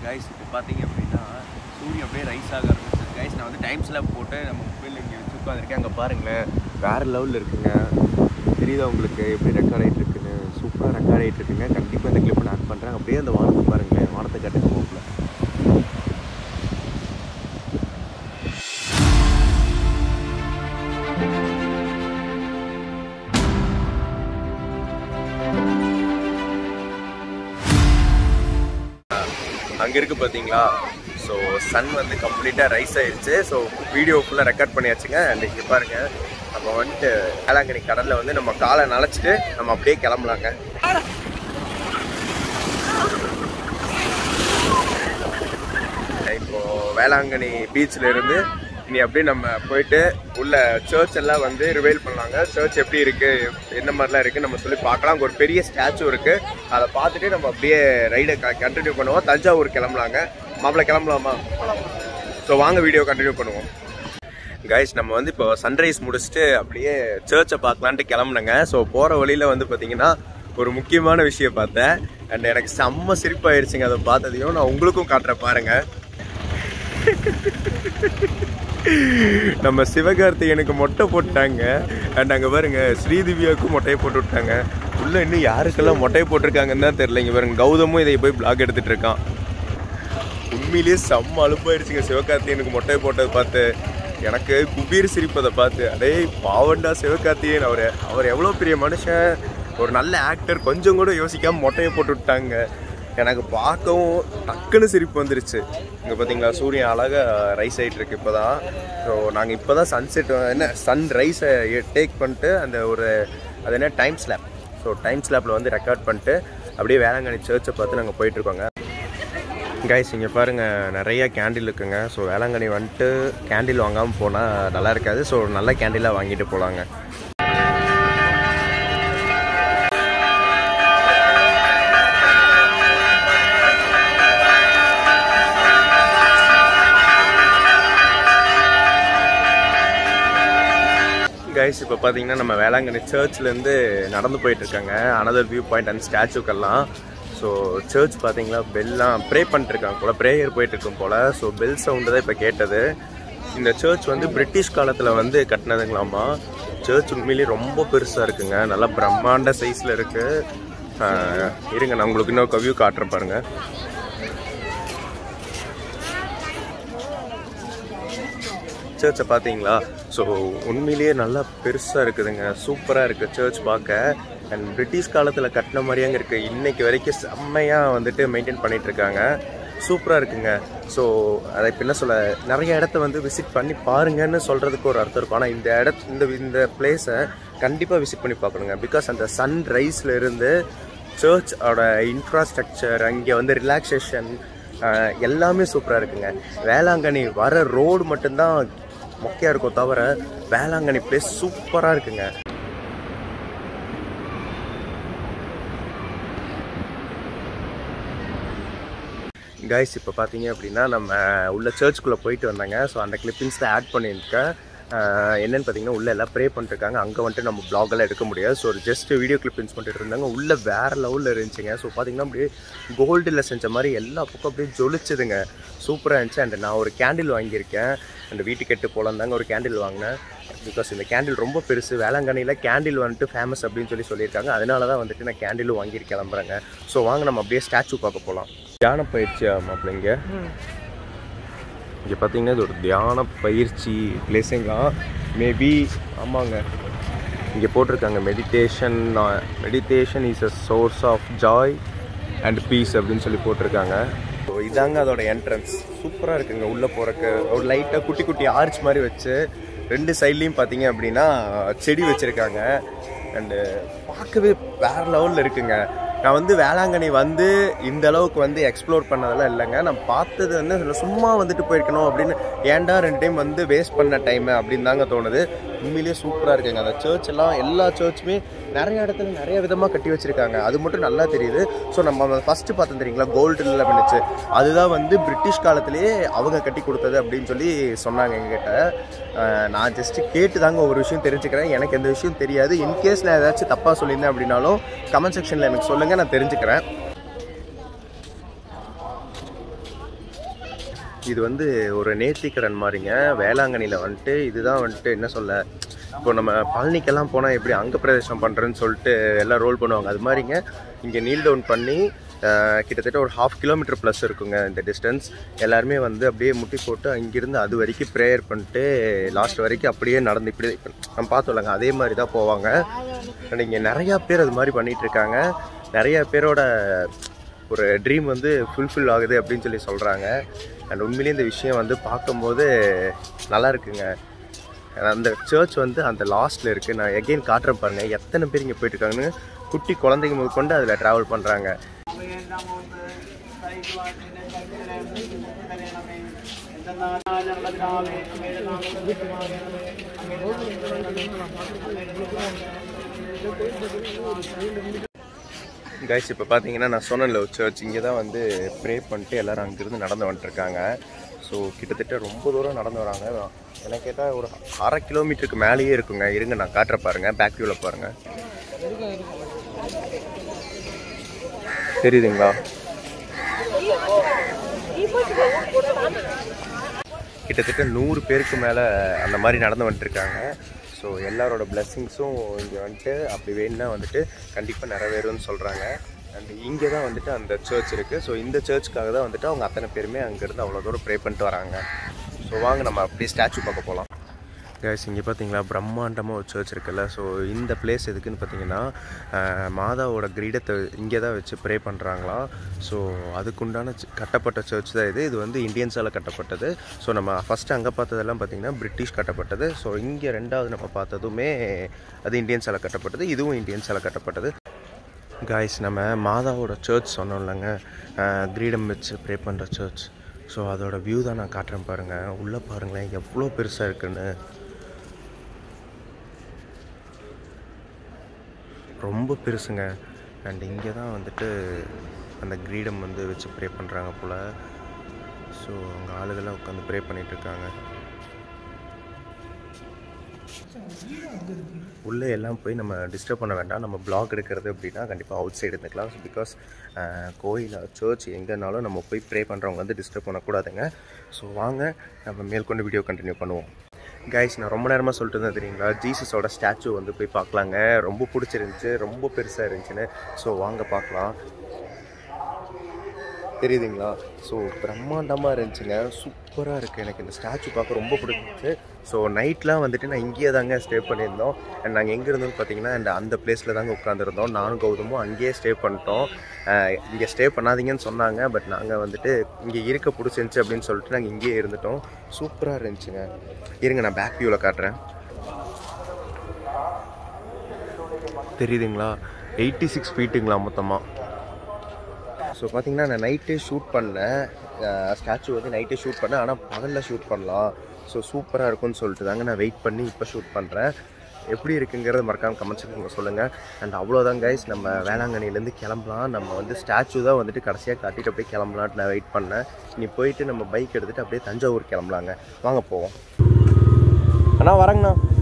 guys இப்போ பார்த்தீங்க அப்படின்னா சூரியன் அப்படியே ரைஸ் ஆக ஆரம்பிச்சது கைஸ் நான் வந்து டைம் ஸ்லாப் போட்டு நம்ம மொபைலில் இங்கே வச்சு உட்காந்துருக்கேன் அங்கே பாருங்களேன் வேறு லெவலில் இருக்குங்க தெரியுதா உங்களுக்கு எப்படி ரெக்கார்ட் ஆகிட்டு இருக்குன்னு சூப்பராக ரெக்கார்ட் ஆகிட்டு இருக்குங்க கண்டிப்பாக இந்த கிளிப்பை நான் ஆட் பண்ணுறேன் அப்படியே அந்த வானத்தை பாருங்களேன் வானத்தை கட்டுங்க போக்கில் அங்கே இருக்குது பார்த்தீங்களா ஸோ சன் வந்து கம்ப்ளீட்டாக ரைஸ் ஆயிடுச்சு ஸோ வீடியோ ஃபுல்லாக ரெக்கார்ட் பண்ணியாச்சுங்க அண்ட் இங்கே பாருங்க நம்ம வந்துட்டு வேளாங்கண்ணி கடலில் வந்து நம்ம காலை நனைச்சிட்டு நம்ம அப்படியே கிளம்பலாங்க இப்போ வேளாங்கண்ணி பீச்சில் இருந்து இனி அப்படியே நம்ம போயிட்டு உள்ள சர்ச் எல்லாம் வந்து ரிவைல் பண்ணலாங்க சர்ச் எப்படி இருக்கு என்ன மாதிரிலாம் இருக்கு நம்ம சொல்லி பார்க்கலாம் அங்க ஒரு பெரிய ஸ்டாச்சு இருக்கு அதை பார்த்துட்டு நம்ம அப்படியே ரைடை கண்டினியூ பண்ணுவோம் தஞ்சாவூர் கிளம்பலாங்க மாப்பிள்ளை கிளம்பலாமா ஸோ வாங்க வீடியோ கண்டினியூ பண்ணுவோம் கைஸ் நம்ம வந்து இப்போ சன்ரைஸ் முடிச்சுட்டு அப்படியே சர்ச்சை பார்க்கலான்ட்டு கிளம்புனங்க ஸோ போகிற வழியில் வந்து பார்த்தீங்கன்னா ஒரு முக்கியமான விஷயம் பார்த்தேன் அண்ட் எனக்கு செம்ம சிரிப்பாயிருச்சுங்க அதை பார்த்ததையும் நான் உங்களுக்கும் காட்டுறேன் பாருங்க நம்ம சிவகார்த்திகனுக்கு மொட்டை போட்டாங்க அண்ட் அங்கே பாருங்க ஸ்ரீதிவ்யாவுக்கும் மொட்டையை போட்டு விட்டாங்க உள்ள இன்னும் யாருக்கெல்லாம் மொட்டையை போட்டிருக்காங்கன்னு தான் தெரியல இங்கே பாருங்க கௌதமும் இதை போய் பிளாக் எடுத்துட்டு இருக்கான் உண்மையிலேயே செம்ம அலுப்பாயிருச்சுங்க சிவகார்த்திகனுக்கு மொட்டை போட்டதை பார்த்து எனக்கு குபீர் சிரிப்பதை பார்த்து அடே பாவண்டா சிவகார்த்திகேயன் அவர் அவர் எவ்வளோ பெரிய மனுஷன் ஒரு நல்ல ஆக்டர் கொஞ்சம் கூட யோசிக்காம மொட்டையை போட்டு விட்டாங்க எனக்கு பார்க்கவும் டக்குன்னு சிரிப்பு வந்துருச்சு இங்கே பார்த்தீங்களா சூரியன் அழகாக ரைஸ் ஆகிட்டு இருக்கு இப்போ தான் ஸோ நாங்கள் இப்போ தான் சன்செட் என்ன சன் ரைஸை டேக் பண்ணிட்டு அந்த ஒரு அது என்ன டைம் ஸ்லாப் ஸோ டைம் ஸ்லாப்பில் வந்து ரெக்கார்ட் பண்ணிட்டு அப்படியே வேளாங்கண்ணி சர்ச்சை பார்த்து நாங்கள் போயிட்டுருக்கோங்க கைஸ் இங்கே பாருங்கள் நிறைய கேண்டில் இருக்குங்க ஸோ வேளாங்கண்ணி வந்துட்டு கேண்டில் வாங்காமல் போனால் நல்லா இருக்காது ஸோ நல்ல கேண்டிலாக வாங்கிட்டு போகலாங்க கைஸ் இப்போ பார்த்தீங்கன்னா நம்ம வேளாங்கண்ணி சர்ச்லேருந்து நடந்து போயிட்டு இருக்காங்க அனதர் வியூ பாயிண்ட் அண்ட் ஸ்டாச்சுக்கெல்லாம் ஸோ சர்ச் பார்த்தீங்களா பெல்லாம் ப்ரே பண்ணிட்டுருக்காங்க போல் ப்ரேயர் போயிட்டு இருக்கும் போல் ஸோ பெல் சவுண்டு தான் இப்போ கேட்டது இந்த சர்ச் வந்து பிரிட்டிஷ் காலத்தில் வந்து கட்டினதுங்களாமா சர்ச் உண்மையிலேயே ரொம்ப பெருசாக இருக்குங்க நல்லா பிரம்மாண்ட சைஸில் இருக்குது இருங்க நான் உங்களுக்கு இன்னொரு கவியூ காட்டுறேன் பாருங்கள் சர்ச்சை பார்த்தீங்களா ஸோ உண்மையிலேயே நல்லா பெருசாக இருக்குதுங்க சூப்பராக இருக்குது சர்ச் பார்க்க அண்ட் பிரிட்டிஷ் காலத்தில் கட்டின மாதிரியாங்க இருக்குது இன்னைக்கு வரைக்கும் செம்மையாக வந்துட்டு மெயின்டைன் பண்ணிட்டு இருக்காங்க சூப்பராக இருக்குங்க ஸோ அதை இப்போ என்ன சொல்ல நிறைய இடத்த வந்து விசிட் பண்ணி பாருங்கன்னு சொல்கிறதுக்கு ஒரு அர்த்தம் இருக்கும் ஆனால் இந்த இடத்து இந்த இந்த பிளேஸை கண்டிப்பாக விசிட் பண்ணி பார்க்கணுங்க பிகாஸ் அந்த சன் ரைஸில் இருந்து சர்ச்சோட இன்ஃப்ராஸ்ட்ரக்சர் அங்கே வந்து ரிலாக்ஸேஷன் எல்லாமே சூப்பராக இருக்குங்க வேளாங்கண்ணி வர ரோடு மட்டும்தான் மொக்கையாக இருக்கும் தவிர வேளாங்கண்ணி பிளேஸ் சூப்பராக இருக்குங்க கைஸ் இப்போ பார்த்தீங்க அப்படின்னா நம்ம உள்ள சர்ச்சுக்குள்ளே போயிட்டு வந்தாங்க ஸோ அந்த கிளிப்பிங்ஸ் தான் ஆட் பண்ணியிருக்கேன் ஆஹ் என்னன்னு பார்த்தீங்கன்னா உள்ளே எல்லாம் ப்ரே பண்ணிருக்காங்க அங்கே வந்துட்டு நம்ம vlog எல்லாம் எடுக்க முடியாது ஸோ ஒரு ஜஸ்ட் வீடியோ கிளிப்பிங்ஸ் பண்ணிட்டு இருந்தாங்க உள்ளே வேறு லெவலில் இருந்துச்சுங்க ஸோ பார்த்தீங்கன்னா அப்படியே கோல்டில் செஞ்ச மாதிரி எல்லா பக்கம் அப்படியே ஜொலிச்சுதுங்க சூப்பராக இருந்துச்சு அண்ட் நான் ஒரு கேண்டில் வாங்கியிருக்கேன் அந்த வீட்டுக்கு எட்டு போலாம் தாங்க ஒரு கேண்டில் வாங்கினேன் பிகாஸ் இந்த கேண்டில் ரொம்ப பெருசு வேளாங்கண்ணியில் கேண்டில் வந்துட்டு ஃபேமஸ் அப்படின்னு சொல்லி சொல்லியிருக்காங்க அதனால தான் வந்துட்டு நான் கேண்டிலும் வாங்கி கிளம்புறேங்க ஸோ வாங்க நம்ம அப்படியே ஸ்டாச்சு பார்க்க போகலாம் தியான பயிற்சி மாப்பிள்ளைங்க இங்கே பார்த்தீங்கன்னா இது ஒரு தியான பயிற்சி பிளேஸுங்களாம் மேபி ஆமாங்க இங்கே போட்டிருக்காங்க meditation meditation is a source of joy and peace அப்படின்னு சொல்லி போட்டிருக்காங்க ஸோ இதாங்க அதோட என்ட்ரன்ஸ் சூப்பராக இருக்குங்க உள்ளே போகிறக்கு ஒரு லைட்டாக குட்டி குட்டி ஆர்ச் மாதிரி வச்சு ரெண்டு சைட்லேயும் பார்த்தீங்க அப்படின்னா செடி வச்சுருக்காங்க அண்டு பார்க்கவே வேறு லெவலில் இருக்குங்க நான் வந்து வேளாங்கண்ணி வந்து இந்த அளவுக்கு வந்து எக்ஸ்ப்ளோர் பண்ணதெல்லாம் இல்லைங்க நான் பார்த்தது வந்து இதுல சும்மா வந்துட்டு போயிருக்கணும் அப்படின்னு ஏன்டா ரெண்டு டைம் வந்து வேஸ்ட் பண்ண டைம் அப்படின்னு தாங்க தோணுது உண்மையிலேயே சூப்பராக இருக்குங்க அந்த சர்ச் எல்லாம் எல்லா சர்ச்சுமே நிறைய இடத்துல நிறைய விதமாக கட்டி வச்சிருக்காங்க அது மட்டும் நல்லா தெரியுது ஸோ நம்ம ஃபஸ்ட்டு பார்த்தோம் தெரியுங்களா கோல்டில் பண்ணிச்சு அதுதான் வந்து பிரிட்டிஷ் காலத்திலேயே அவங்க கட்டி கொடுத்தது அப்படின்னு சொல்லி சொன்னாங்க எங்ககிட்ட அஹ் நான் ஜஸ்ட்டு கேட்டு தாங்க ஒரு விஷயம் தெரிஞ்சுக்கிறேன் எனக்கு எந்த விஷயம் தெரியாது இன்கேஸ் நான் ஏதாச்சும் தப்பாக சொல்லியிருந்தேன் அப்படின்னாலும் கமெண்ட் செக்ஷனில் எனக்கு சொல்லுங்கள் நான் தெரிஞ்சுக்கிறேன் இது வந்து ஒரு நேர்த்திக்கடன் மாதிரிங்க வேளாங்கண்ணியில் வந்துட்டு இதுதான் வந்துட்டு என்ன சொல்ல இப்போ நம்ம பழனிக்கெல்லாம் போனால் எப்படி அங்க பிரதேசம் பண்ணுறேன்னு சொல்லிட்டு எல்லாம் ரோல் பண்ணுவாங்க அது மாதிரிங்க இங்கே நீல் டவுன் பண்ணி ஆஹ், கிட்டத்தட்ட ஒரு ஹாஃப் கிலோமீட்டர் ப்ளஸ் இருக்குங்க இந்த டிஸ்டன்ஸ் எல்லாருமே வந்து அப்படியே முட்டி போட்டு அங்கிருந்து அது வரைக்கும் ப்ரேயர் பண்ணிட்டு லாஸ்ட் வரைக்கும் அப்படியே நடந்து இப்படி இப்ப நம்ம பார்த்தோம்லங்க அதே மாதிரி தான் போவாங்க அண்ட் இங்கே நிறையா பேர் அது மாதிரி பண்ணிட்டு இருக்காங்க நிறைய பேரோட ஒரு ட்ரீம் வந்து ஃபுல்ஃபில் ஆகுது அப்படின்னு சொல்லி சொல்கிறாங்க அண்ட் உண்மையிலேயே இந்த விஷயம் வந்து பார்க்கும்போது நல்லா இருக்குங்க அந்த சர்ச் வந்து அந்த லாஸ்ட்டில் இருக்குது நான் எகெயின் காட்டுறேன் பாருங்கள் எத்தனை பேர் இங்கே போயிட்டு இருக்காங்கன்னு குட்டி குழந்தைங்க முதற்கொண்டு அதில் ட்ராவல் பண்ணுறாங்க கைஸ் இப்போ பார்த்தீங்கன்னா நான் சொன்னேன்ல ஒரு சர்ச் இங்கே தான் வந்து ப்ரே பண்ணிட்டு எல்லோரும் அங்கேருந்து நடந்து வந்துட்டுருக்காங்க ஸோ கிட்டத்தட்ட ரொம்ப தூரம் நடந்து வராங்க எனக்கு கேட்டால் ஒரு அரை கிலோமீட்டருக்கு மேலேயே இருக்குங்க இருங்க நான் காட்டுற பாருங்க பேக் வியூவில் பாருங்க தெரியுதுங்களா கிட்டத்தட்ட நூறு பேருக்கு மேலே அந்த மாதிரி நடந்து வந்துட்டுருக்காங்க ஸோ எல்லாரோட பிளெஸ்ஸிங்ஸும் இங்கே வந்துட்டு அப்படி வேணும்னா வந்துட்டு கண்டிப்பாக நிறைவேறும்னு சொல்கிறாங்க அண்ட் இங்கே தான் வந்துட்டு அந்த சர்ச் இருக்குது ஸோ இந்த சர்ச்சுக்காக தான் வந்துட்டு அவங்க அத்தனை பேருமே அங்கேருந்து அவ்வளோ தூரம் ப்ரே பண்ணிட்டு வராங்க ஸோ வாங்க நம்ம அப்படியே ஸ்டாச்சு பார்க்க போகலாம் கைஸ் இங்கே பார்த்தீங்களா பிரம்மாண்டமாக ஒரு சர்ச் இருக்குல்ல ஸோ இந்த பிளேஸ் எதுக்குன்னு பார்த்தீங்கன்னா ஆஹ், மாதாவோட கிரீடத்தை இங்கே தான் வச்சு ப்ரே பண்ணுறாங்களாம் ஸோ அதுக்குண்டான சி- கட்டப்பட்ட சர்ச் தான் இது இது வந்து இந்தியன்ஸால் கட்டப்பட்டது ஸோ நம்ம ஃபஸ்ட்டு அங்கே பார்த்ததெல்லாம் பார்த்தீங்கன்னா பிரிட்டிஷ் கட்டப்பட்டது ஸோ இங்கே ரெண்டாவது நம்ம பார்த்ததுமே அது இந்தியன்ஸால் கட்டப்பட்டது இதுவும் இந்தியன்ஸால் கட்டப்பட்டது காய்ஸ் நம்ம மாதாவோட சர்ச் சொன்னோம்லங்க ஆஹ், கிரீடம் வச்சு ப்ரே பண்ணுற சர்ச் ஸோ அதோட வியூ தான் நான் காட்டுறேன் பாருங்கள் உள்ளே பாருங்களேன் எவ்வளோ பெருசாக இருக்குன்னு ரொம்ப பெருசுங்க அண்ட் இங்கே தான் வந்துட்டு அந்த கிரீடம் வந்து வச்சு ப்ரே பண்ணுறாங்க போல் ஸோ அங்கே ஆளுகள்லாம் உட்காந்து ப்ரே பண்ணிகிட்ருக்காங்க உள்ளே எல்லாம் போய் நம்ம டிஸ்டர்ப் பண்ண வேண்டாம் நம்ம பிளாக் எடுக்கிறது அப்படின்னா கண்டிப்பாக அவுட் சைடு இருந்துக்கலாம் பிகாஸ் கோயில் சர்ச் எங்கேனாலும் நம்ம போய் ப்ரே பண்ணுறவங்க வந்து டிஸ்டர்ப் பண்ணக்கூடாதுங்க ஸோ வாங்க நம்ம மேற்கொண்டு வீடியோ கண்டினியூ பண்ணுவோம் கைஸ் நான் ரொம்ப நேரமாக சொல்லிட்டு இருந்தேன் தெரியுங்களா ஜீசஸோட ஸ்டாச்சு வந்து போய் பார்க்கலாங்க ரொம்ப பிடிச்சிருந்துச்சு ரொம்ப பெருசாக இருந்துச்சுன்னு ஸோ வாங்க பார்க்கலாம் தெரியுதுங்களா ஸோ பிரம்மாண்டமாக இருந்துச்சுங்க சூப்பராக இருக்குது எனக்கு இந்த ஸ்டாச்சு பார்க்க ரொம்ப பிடிச்சிருந்துச்சு ஸோ நைட்லாம் வந்துட்டு நான் இங்கேயே தாங்க ஸ்டே பண்ணியிருந்தோம் அண்ட் நாங்கள் எங்கே இருந்தோம்னு பார்த்தீங்கன்னா அந்த அந்த பிளேஸில் தாங்க உட்காந்துருந்தோம் நானும் கௌதமும் அங்கேயே ஸ்டே பண்ணிட்டோம் இங்கே ஸ்டே பண்ணாதீங்கன்னு சொன்னாங்க பட் நாங்கள் வந்துட்டு இங்கே இருக்க பிடிச்சிருந்துச்சி அப்படின்னு சொல்லிட்டு நாங்கள் இங்கேயே இருந்துட்டோம் சூப்பராக இருந்துச்சுங்க இருங்க நான் பேக் வியூவில் காட்டுறேன் தெரியுதுங்களா எயிட்டி சிக்ஸ் ஃபீட்டுங்களா மொத்தமாக ஸோ பார்த்தீங்கன்னா நான் நைட்டே ஷூட் பண்ணேன் ஸ்டாச்சு வந்து நைட்டே ஷூட் பண்ணேன் ஆனால் பகலில் ஷூட் பண்ணலாம் ஸோ சூப்பராக இருக்கும்னு சொல்லிட்டு தாங்க நான் வெயிட் பண்ணி இப்போ ஷூட் பண்ணுறேன் எப்படி இருக்குங்கிறத மறக்காம கமெண்ட் செக்ஷனில் சொல்லுங்கள் அண்ட் அவ்வளோதான் கைஸ் நம்ம வேளாங்கண்ணிலேருந்து கிளம்பலாம் நம்ம வந்து ஸ்டாச்சு தான் வந்துட்டு கடைசியாக காட்டிட்டு அப்படியே கிளம்பலான்ட்டு நான் வெயிட் பண்ணேன் நீ போயிட்டு நம்ம பைக் எடுத்துகிட்டு அப்படியே தஞ்சாவூர் கிளம்பலாங்க வாங்க போவோம் அண்ணா வரேங்கண்ணா